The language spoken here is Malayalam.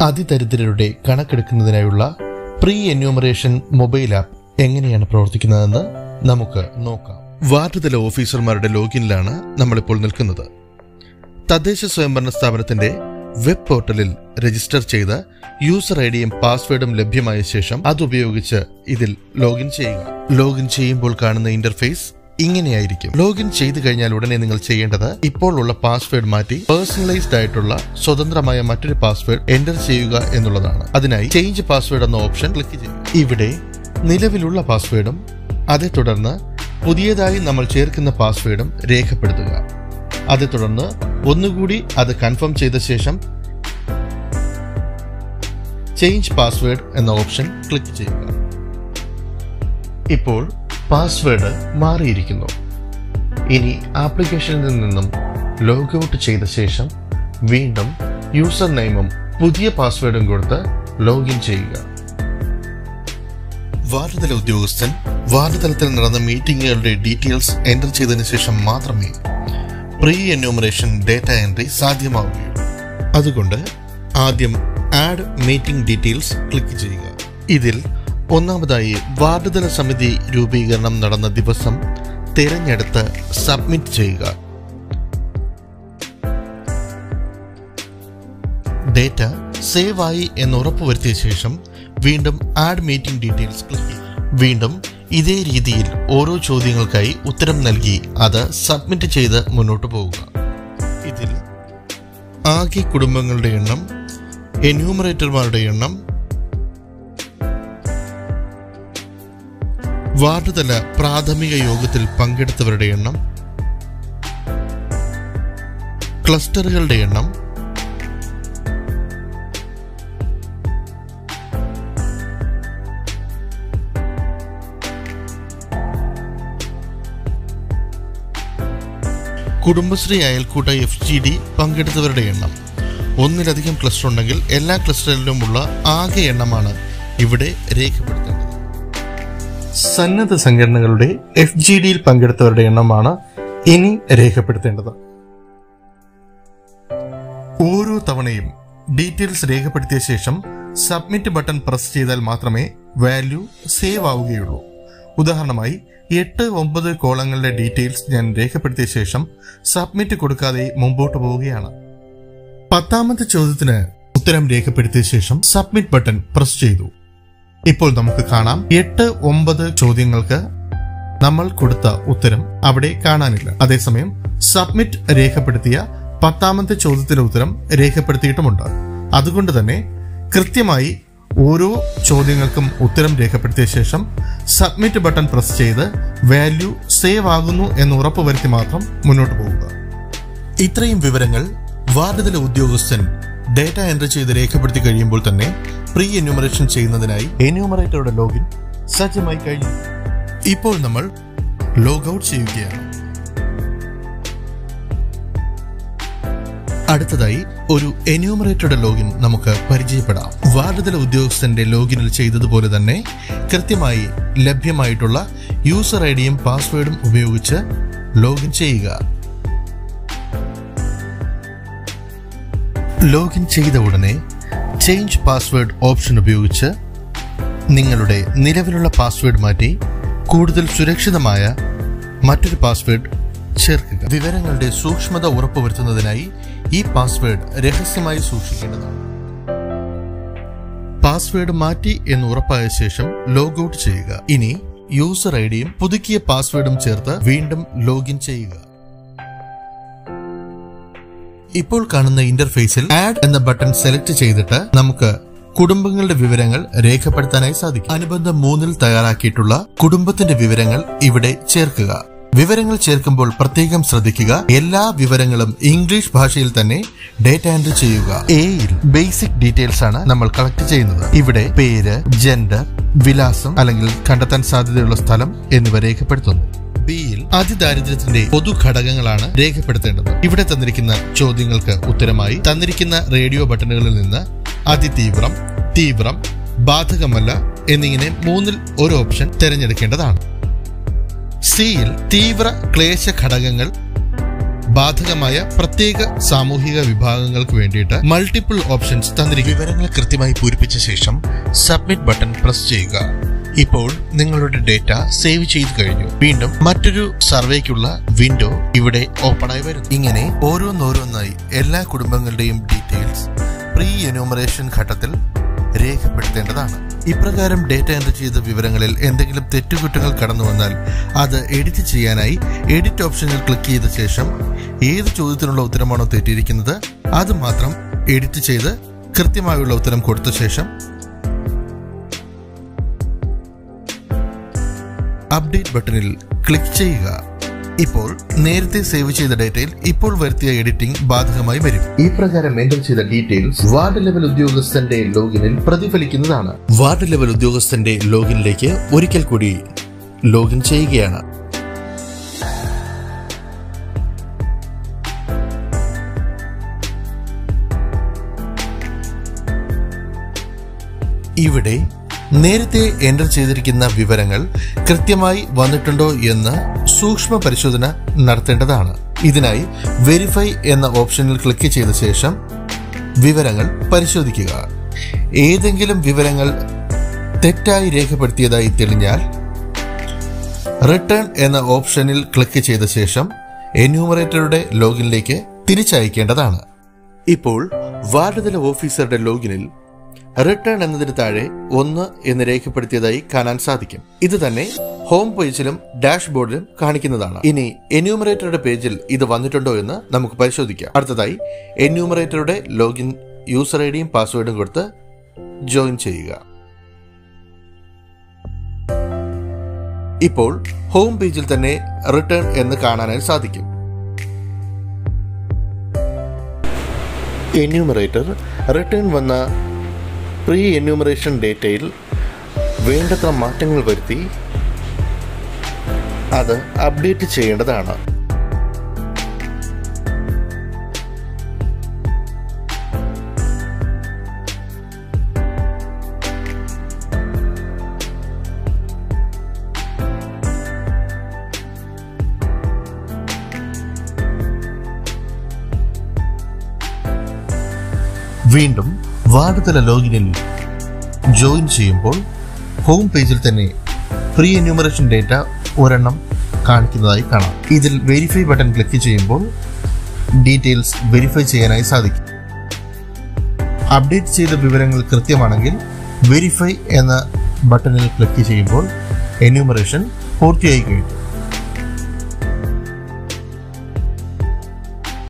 അതിദരിദ്രരുടെ കണക്കെടുക്കുന്നതിനായുള്ള പ്രീ എന്യൂമറേഷൻ മൊബൈൽ ആപ്പ് എങ്ങനെയാണ് പ്രവർത്തിക്കുന്നതെന്ന് നമുക്ക് നോക്കാം വാർഡ് തല ഓഫീസർമാരുടെ ലോഗിനിലാണ് നമ്മളിപ്പോൾ നിൽക്കുന്നത് തദ്ദേശ സ്വയംഭരണ സ്ഥാപനത്തിന്റെ വെബ് പോർട്ടലിൽ രജിസ്റ്റർ ചെയ്ത യൂസർ ഐ ഡിയും പാസ്വേഡും ലഭ്യമായ ശേഷം അതുപയോഗിച്ച് ഇതിൽ ലോഗിൻ ചെയ്യുക ലോഗിൻ ചെയ്യുമ്പോൾ കാണുന്ന ഇന്റർഫേസ് ഇങ്ങനെയായിരിക്കും ലോഗിൻ ചെയ്തു കഴിഞ്ഞാൽ ഉടനെ നിങ്ങൾ ചെയ്യേണ്ടത് ഇപ്പോൾ ഉള്ള പാസ്വേഡ് മാറ്റി പേഴ്സണലൈസ്ഡ് ആയിട്ടുള്ള സ്വതന്ത്രമായ മറ്റൊരു പാസ്വേഡ് എന്റർ ചെയ്യുക എന്നുള്ളതാണ് അതിനായി ചേഞ്ച് പാസ്വേഡ് എന്ന ഓപ്ഷൻ ക്ലിക്ക് ചെയ്യുക ഇവിടെ നിലവിലുള്ള പാസ്വേഡും അതേ തുടർന്ന് പുതിയതായി നമ്മൾ ചേർക്കുന്ന പാസ്വേഡും രേഖപ്പെടുത്തുക അതേ തുടർന്ന് ഒന്നുകൂടി അത് കൺഫേം ചെയ്ത ശേഷം ചേഞ്ച് പാസ്വേഡ് എന്ന ഓപ്ഷൻ ക്ലിക്ക് ചെയ്യുക ഇപ്പോൾ പാസ്വേഡ് മാറിയിരിക്കുന്നു ഇനി ആപ്ലിക്കേഷനിൽ നിന്നും ലോഗ് ഔട്ട് ചെയ്ത ശേഷം വീണ്ടും യൂസർ നെയിമും പുതിയ പാസ്വേഡും കൊടുത്ത് ലോഗിൻ ചെയ്യുക വാർഡ് തല ഉദ്യോഗസ്ഥൻ വാർഡ് തലത്തിൽ നടന്ന മീറ്റിംഗുകളുടെ ഡീറ്റെയിൽസ് എൻ്റർ ചെയ്തതിനു ശേഷം മാത്രമേ പ്രീ എന്യൂമറേഷൻ ഡേറ്റ എൻട്രി സാധ്യമാവുകയുള്ളൂ അതുകൊണ്ട് ആദ്യം ആഡ് മീറ്റിംഗ് ഡീറ്റെയിൽസ് ക്ലിക്ക് ചെയ്യുക ഇതിൽ ഒന്നാമതായി വാർഡ് തല സമിതി രൂപീകരണം നടന്ന ദിവസം തിരഞ്ഞെടുത്ത് സബ്മിറ്റ് ചെയ്യുക ഡേറ്റ സേവ് ആയി എന്ന് ഉറപ്പുവരുത്തിയ ശേഷം വീണ്ടും ആഡ് മീറ്റിംഗ് ഡീറ്റെയിൽസ് ക്ലിക്ക് ചെയ്യുക വീണ്ടും ഇതേ രീതിയിൽ ഓരോ ചോദ്യങ്ങൾക്കായി ഉത്തരം നൽകി അത് സബ്മിറ്റ് ചെയ്ത് മുന്നോട്ട് പോവുക ഇതിൽ ആകെ കുടുംബങ്ങളുടെ എണ്ണം എന്യൂമറേറ്റർമാരുടെ എണ്ണം വാർഡ് തല പ്രാഥമിക യോഗത്തിൽ പങ്കെടുത്തവരുടെ എണ്ണം ക്ലസ്റ്ററുകളുടെ എണ്ണം കുടുംബശ്രീ അയൽക്കൂട്ട എഫ് ജി ഡി പങ്കെടുത്തവരുടെ എണ്ണം ഒന്നിലധികം ക്ലസ്റ്റർ ഉണ്ടെങ്കിൽ എല്ലാ ക്ലസ്റ്ററിലുമുള്ള ആകെ എണ്ണമാണ് ഇവിടെ രേഖപ്പെടുത്തേണ്ടത് സന്നദ്ധ സംഘടനകളുടെ എഫ് ജി ഡിയിൽ പങ്കെടുത്തവരുടെ എണ്ണമാണ് ഇനി രേഖപ്പെടുത്തേണ്ടത് ഓരോ തവണയും ഡീറ്റെയിൽസ് രേഖപ്പെടുത്തിയ ശേഷം സബ്മിറ്റ് ബട്ടൺ പ്രസ് ചെയ്താൽ മാത്രമേ വാല്യൂ സേവ് ആവുകയുള്ളൂ ഉദാഹരണമായി എട്ട് ഒമ്പത് കോളങ്ങളുടെ ഡീറ്റെയിൽസ് ഞാൻ രേഖപ്പെടുത്തിയ ശേഷം സബ്മിറ്റ് കൊടുക്കാതെ മുമ്പോട്ട് പോവുകയാണ് പത്താമത്തെ ചോദ്യത്തിന് ഉത്തരം രേഖപ്പെടുത്തിയ ശേഷം സബ്മിറ്റ് ബട്ടൺ പ്രസ് ചെയ്തു ഇപ്പോൾ നമുക്ക് കാണാം എട്ട് ഒമ്പത് ചോദ്യങ്ങൾക്ക് നമ്മൾ കൊടുത്ത ഉത്തരം അവിടെ കാണാനില്ല അതേസമയം സബ്മിറ്റ് രേഖപ്പെടുത്തിയ പത്താമത്തെ ചോദ്യത്തിന്റെ ഉത്തരം രേഖപ്പെടുത്തിയിട്ടുമുണ്ട് അതുകൊണ്ട് തന്നെ കൃത്യമായി ഓരോ ചോദ്യങ്ങൾക്കും ഉത്തരം രേഖപ്പെടുത്തിയ ശേഷം സബ്മിറ്റ് ബട്ടൺ പ്രസ് ചെയ്ത് വാല്യൂ സേവ് ആകുന്നു എന്ന് ഉറപ്പുവരുത്തി മാത്രം മുന്നോട്ട് പോവുക ഇത്രയും വിവരങ്ങൾ വാർഡുതല ഉദ്യോഗസ്ഥൻ ഡേറ്റ എൻട്രി ചെയ്ത് രേഖപ്പെടുത്തി കഴിയുമ്പോൾ തന്നെ പ്രീ എന്യൂമറേഷൻ ചെയ്യുന്നതിനായി എന്യൂമറേറ്ററുടെ ലോഗിൻ സജ്ജമായി കഴിഞ്ഞു ഇപ്പോൾ നമ്മൾ ലോഗ് ഔട്ട് ചെയ്യുകയാണ് അടുത്തതായി ഒരു എന്യൂമറേറ്ററുടെ ലോഗിൻ നമുക്ക് പരിചയപ്പെടാം വാർഡുതല ഉദ്യോഗസ്ഥന്റെ ലോഗിനിൽ ചെയ്തതുപോലെ തന്നെ കൃത്യമായി ലഭ്യമായിട്ടുള്ള യൂസർ ഐ ഡിയും പാസ്വേഡും ഉപയോഗിച്ച് ലോഗിൻ ചെയ്യുക ലോഗിൻ ചെയ്ത ഉടനെ ചേഞ്ച് പാസ്വേഡ് ഓപ്ഷൻ ഉപയോഗിച്ച് നിങ്ങളുടെ നിലവിലുള്ള പാസ്വേഡ് മാറ്റി കൂടുതൽ സുരക്ഷിതമായ മറ്റൊരു പാസ്വേഡ് ചേർക്കുക വിവരങ്ങളുടെ സൂക്ഷ്മത ഉറപ്പുവരുത്തുന്നതിനായി ഈ പാസ്വേഡ് രഹസ്യമായി സൂക്ഷിക്കേണ്ടതാണ് പാസ്വേഡ് മാറ്റി എന്ന് ഉറപ്പായ ശേഷം ലോഗ് ഔട്ട് ചെയ്യുക ഇനി യൂസർ ഐ ഡിയും പുതുക്കിയ പാസ്വേഡും ചേർത്ത് വീണ്ടും ലോഗിൻ ചെയ്യുക ഇപ്പോൾ കാണുന്ന ഇന്റർഫേസിൽ ആഡ് എന്ന ബട്ടൺ സെലക്ട് ചെയ്തിട്ട് നമുക്ക് കുടുംബങ്ങളുടെ വിവരങ്ങൾ രേഖപ്പെടുത്താനായി സാധിക്കും അനുബന്ധം മൂന്നിൽ തയ്യാറാക്കിയിട്ടുള്ള കുടുംബത്തിന്റെ വിവരങ്ങൾ ഇവിടെ ചേർക്കുക വിവരങ്ങൾ ചേർക്കുമ്പോൾ പ്രത്യേകം ശ്രദ്ധിക്കുക എല്ലാ വിവരങ്ങളും ഇംഗ്ലീഷ് ഭാഷയിൽ തന്നെ ഡേറ്റ എൻട്രി ചെയ്യുക എയിൽ ബേസിക് ഡീറ്റെയിൽസ് ആണ് നമ്മൾ കളക്ട് ചെയ്യുന്നത് ഇവിടെ പേര് ജെൻഡർ വിലാസം അല്ലെങ്കിൽ കണ്ടെത്താൻ സാധ്യതയുള്ള സ്ഥലം എന്നിവ രേഖപ്പെടുത്തുന്നു ബിയിൽ അതിദാരിദ്ര്യത്തിന്റെ പൊതു ഘടകങ്ങളാണ് രേഖപ്പെടുത്തേണ്ടത് ഇവിടെ തന്നിരിക്കുന്ന ചോദ്യങ്ങൾക്ക് ഉത്തരമായി തന്നിരിക്കുന്ന റേഡിയോ ബട്ടണുകളിൽ നിന്ന് അതിതീവ്രം തീവ്രം ബാധകമല്ല എന്നിങ്ങനെ മൂന്നിൽ ഒരു ഓപ്ഷൻ തിരഞ്ഞെടുക്കേണ്ടതാണ് സിയിൽ തീവ്ര ക്ലേശ ഘടകങ്ങൾ ബാധകമായ പ്രത്യേക സാമൂഹിക വിഭാഗങ്ങൾക്ക് വേണ്ടിയിട്ട് മൾട്ടിപ്പിൾ ഓപ്ഷൻസ് തന്നിരിക്കും വിവരങ്ങൾ കൃത്യമായി പൂരിപ്പിച്ച ശേഷം സബ്മിറ്റ് ബട്ടൺ പ്രസ് ചെയ്യുക ഇപ്പോൾ നിങ്ങളുടെ ഡേറ്റ സേവ് ചെയ്തു കഴിഞ്ഞു വീണ്ടും മറ്റൊരു സർവേക്കുള്ള വിൻഡോ ഇവിടെ ഓപ്പണായി വരുന്നു ഇങ്ങനെ ഓരോന്നോരോന്നായി എല്ലാ കുടുംബങ്ങളുടെയും ഡീറ്റെയിൽസ് പ്രീ എന്യൂമറേഷൻ ഘട്ടത്തിൽ രേഖപ്പെടുത്തേണ്ടതാണ് ഇപ്രകാരം ഡേറ്റ എൻട്രി ചെയ്ത വിവരങ്ങളിൽ എന്തെങ്കിലും തെറ്റുകുറ്റങ്ങൾ കടന്നു വന്നാൽ അത് എഡിറ്റ് ചെയ്യാനായി എഡിറ്റ് ഓപ്ഷനിൽ ക്ലിക്ക് ചെയ്ത ശേഷം ഏത് ചോദ്യത്തിനുള്ള ഉത്തരമാണോ തെറ്റിയിരിക്കുന്നത് അത് മാത്രം എഡിറ്റ് ചെയ്ത് കൃത്യമായുള്ള ഉത്തരം കൊടുത്ത ശേഷം അപ്ഡേറ്റ് ബട്ടണിൽ ക്ലിക്ക് ചെയ്യുക ഇപ്പോൾ നേരത്തെ സേവ് ചെയ്ത ഡേറ്റയിൽ ഇപ്പോൾ വരുത്തിയ എഡിറ്റിംഗ് ബാധകമായി വരും ഈ പ്രകാരം എൻ്റർ ചെയ്ത ഡീറ്റെയിൽസ് വാർഡ് ലെവൽ ഉദ്യോഗസ്ഥന്റെ ലോഗിനിൽ പ്രതിഫലിക്കുന്നതാണ് വാർഡ് ലെവൽ ഉദ്യോഗസ്ഥന്റെ ലോഗിനിലേക്ക് ഒരിക്കൽ കൂടി ലോഗിൻ ചെയ്യുകയാണ് ഇവിടെ നേരത്തെ എൻ്റർ ചെയ്തിരിക്കുന്ന വിവരങ്ങൾ കൃത്യമായി വന്നിട്ടുണ്ടോ എന്ന് സൂക്ഷ്മ പരിശോധന നടത്തേണ്ടതാണ് ഇതിനായി വെരിഫൈ എന്ന ഓപ്ഷനിൽ ക്ലിക്ക് ചെയ്ത ശേഷം വിവരങ്ങൾ പരിശോധിക്കുക ഏതെങ്കിലും വിവരങ്ങൾ തെറ്റായി രേഖപ്പെടുത്തിയതായി തെളിഞ്ഞാൽ റിട്ടേൺ എന്ന ഓപ്ഷനിൽ ക്ലിക്ക് ചെയ്ത ശേഷം എന്യൂമറേറ്ററുടെ ലോഗിനിലേക്ക് തിരിച്ചയക്കേണ്ടതാണ് ഇപ്പോൾ വാർഡ് തല ഓഫീസറുടെ ലോഗിനിൽ റിട്ടേൺ എന്നതിന് താഴെ ഒന്ന് എന്ന് രേഖപ്പെടുത്തിയതായി കാണാൻ സാധിക്കും ഇത് തന്നെ ഹോം പേജിലും ഡാഷ്ബോർഡിലും കാണിക്കുന്നതാണ് ഇനി എന്യൂമറേറ്ററുടെ പേജിൽ ഇത് വന്നിട്ടുണ്ടോ എന്ന് നമുക്ക് പരിശോധിക്കാം അടുത്തതായി എന്യൂമറേറ്ററുടെ ലോഗിൻ യൂസർ ഐ ഡിയും പാസ്വേഡും കൊടുത്ത് ജോയിൻ ചെയ്യുക ഇപ്പോൾ ഹോം പേജിൽ തന്നെ റിട്ടേൺ എന്ന് കാണാനായി സാധിക്കും എന്യൂമറേറ്റർ റിട്ടേൺ വന്ന പ്രീ എന്യൂമറേഷൻ ഡേറ്റയിൽ വേണ്ടത്ര മാറ്റങ്ങൾ വരുത്തി അത് അപ്ഡേറ്റ് ചെയ്യേണ്ടതാണ് വീണ്ടും വാർഡ് തല ലോഗിനിൽ ജോയിൻ ചെയ്യുമ്പോൾ ഹോം പേജിൽ തന്നെ പ്രീ എന്യൂമറേഷൻ ഡേറ്റ ഒരെണ്ണം കാണിക്കുന്നതായി കാണാം ഇതിൽ വെരിഫൈ ബട്ടൺ ക്ലിക്ക് ചെയ്യുമ്പോൾ ഡീറ്റെയിൽസ് വെരിഫൈ ചെയ്യാനായി സാധിക്കും അപ്ഡേറ്റ് ചെയ്ത വിവരങ്ങൾ കൃത്യമാണെങ്കിൽ വെരിഫൈ എന്ന ബട്ടണിൽ ക്ലിക്ക് ചെയ്യുമ്പോൾ എന്യൂമറേഷൻ പൂർത്തിയായി കഴിഞ്ഞു